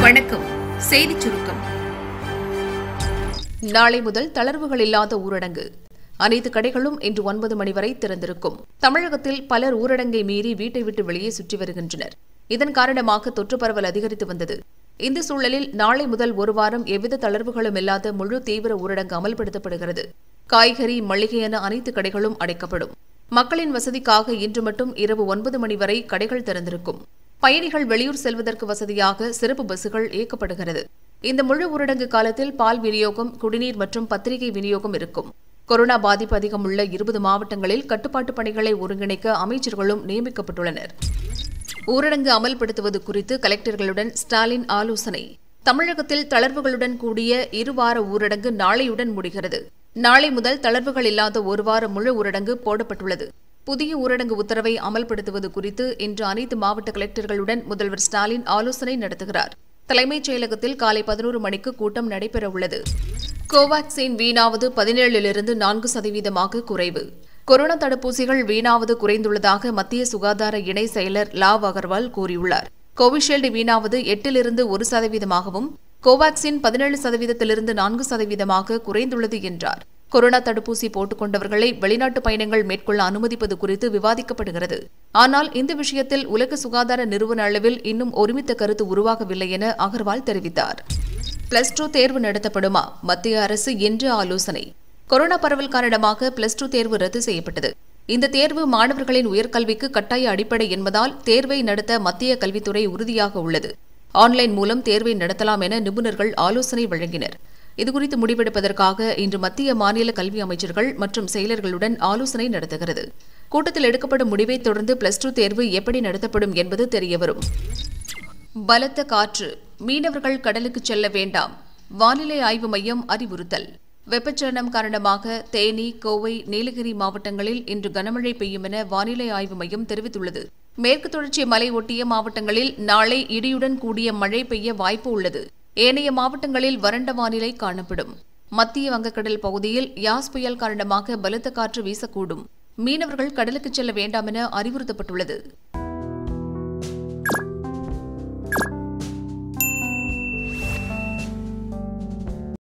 வணக்கம் செய்திச் சுருக்கம் நாளை முதல் தளர்வுகள் இல்லாத ஊரடங்கு அனைத்து கடைகளும் இன்று ஒன்பது மணி வரை திறந்திருக்கும் தமிழகத்தில் பலர் ஊரடங்கை மீறி வீட்டை விட்டு வெளியே சுற்றி வருகின்றனர் இதன் காரணமாக தொற்று பரவல் அதிகரித்து வந்தது இந்த சூழலில் நாளை முதல் ஒரு வாரம் எவ்வித தளர்வுகளும் இல்லாத முழு தீவிர ஊரடங்கு அமல்படுத்தப்படுகிறது காய்கறி மளிகை என அனைத்து கடைகளும் அடைக்கப்படும் மக்களின் வசதிக்காக இன்று மட்டும் இரவு ஒன்பது மணி வரை கடைகள் திறந்திருக்கும் பயணிகள் வெளியூர் செல்வதற்கு வசதியாக சிறப்பு பஸ்ஸுகள் இயக்கப்படுகிறது இந்த முழு ஊரடங்கு காலத்தில் பால் விநியோகம் குடிநீர் மற்றும் பத்திரிகை விநியோகம் இருக்கும் கொரோனா பாதிப்பு அதிகம் உள்ள இருபது மாவட்டங்களில் கட்டுப்பாட்டு பணிகளை ஒருங்கிணைக்க அமைச்சர்களும் நியமிக்கப்பட்டுள்ளனர் ஊரடங்கு அமல்படுத்துவது குறித்து கலெக்டர்களுடன் ஸ்டாலின் ஆலோசனை தமிழகத்தில் தளர்வுகளுடன் கூடிய இருவார ஊரடங்கு நாளையுடன் முடிகிறது நாளை முதல் தளர்வுகள் இல்லாத ஒரு வார முழு ஊரடங்கு போடப்பட்டுள்ளது புதிய ஊரடங்கு உத்தரவை அமல்படுத்துவது குறித்து இன்று அனைத்து மாவட்ட கலெக்டர்களுடன் முதல்வர் ஸ்டாலின் ஆலோசனை நடத்துகிறார் தலைமைச் செயலகத்தில் காலை பதினோரு மணிக்கு கூட்டம் நடைபெறவுள்ளது கோவாக்சின் வீணாவது பதினேழிலிருந்து நான்கு சதவீதமாக குறைவு கொரோனா தடுப்பூசிகள் வீணாவது குறைந்துள்ளதாக மத்திய சுகாதார இணை செயலர் லாவ் அகர்வால் கூறியுள்ளார் கோவிஷீல்டு வீணாவது எட்டிலிருந்து ஒரு சதவீதமாகவும் கோவாக்சின் பதினேழு சதவீதத்திலிருந்து நான்கு சதவீதமாக குறைந்துள்ளது என்றார் கொரோனா தடுப்பூசி போட்டுக் கொண்டவர்களை வெளிநாட்டு பயணங்கள் மேற்கொள்ள அனுமதிப்பது குறித்து விவாதிக்கப்படுகிறது ஆனால் இந்த விஷயத்தில் உலக சுகாதார நிறுவன அளவில் இன்னும் ஒருமித்த கருத்து உருவாகவில்லை என அகர்வால் தெரிவித்தார் பிளஸ் டூ தேர்வு நடத்தப்படுமா மத்திய அரசு இன்று ஆலோசனை கொரோனா பரவல் காரணமாக பிளஸ் டூ தேர்வு ரத்து செய்யப்பட்டது இந்த தேர்வு மாணவர்களின் உயர்கல்விக்கு கட்டாய அடிப்படை என்பதால் தேர்வை நடத்த மத்திய கல்வித்துறை உறுதியாக உள்ளது ஆன்லைன் மூலம் தேர்வை நடத்தலாம் என நிபுணர்கள் ஆலோசனை வழங்கினர் இதுகுறித்து முடிவெடுப்பதற்காக இன்று மத்திய மாநில கல்வி அமைச்சர்கள் மற்றும் செயலர்களுடன் ஆலோசனை நடத்துகிறது கூட்டத்தில் எடுக்கப்படும் முடிவை தொடர்ந்து பிளஸ் டூ தேர்வு எப்படி நடத்தப்படும் என்பது தெரியவரும் பலத்த காற்று மீனவர்கள் கடலுக்கு செல்ல வேண்டாம் வானிலை ஆய்வு மையம் அறிவுறுத்தல் வெப்பச்சலனம் காரணமாக தேனி கோவை நீலகிரி மாவட்டங்களில் இன்று கனமழை பெய்யும் என வானிலை ஆய்வு மையம் தெரிவித்துள்ளது மேற்கு தொடர்ச்சி மலை ஒட்டிய மாவட்டங்களில் நாளை இடியுடன் கூடிய மழை பெய்ய வாய்ப்பு உள்ளது ஏனைய மாவட்டங்களில் வறண்ட வானிலை காணப்படும் மத்திய வங்கக்கடல் பகுதியில் யாஸ் புயல் காரணமாக பலத்த காற்று வீசக்கூடும் மீனவர்கள் கடலுக்கு செல்ல வேண்டாம் என அறிவுறுத்தப்பட்டுள்ளது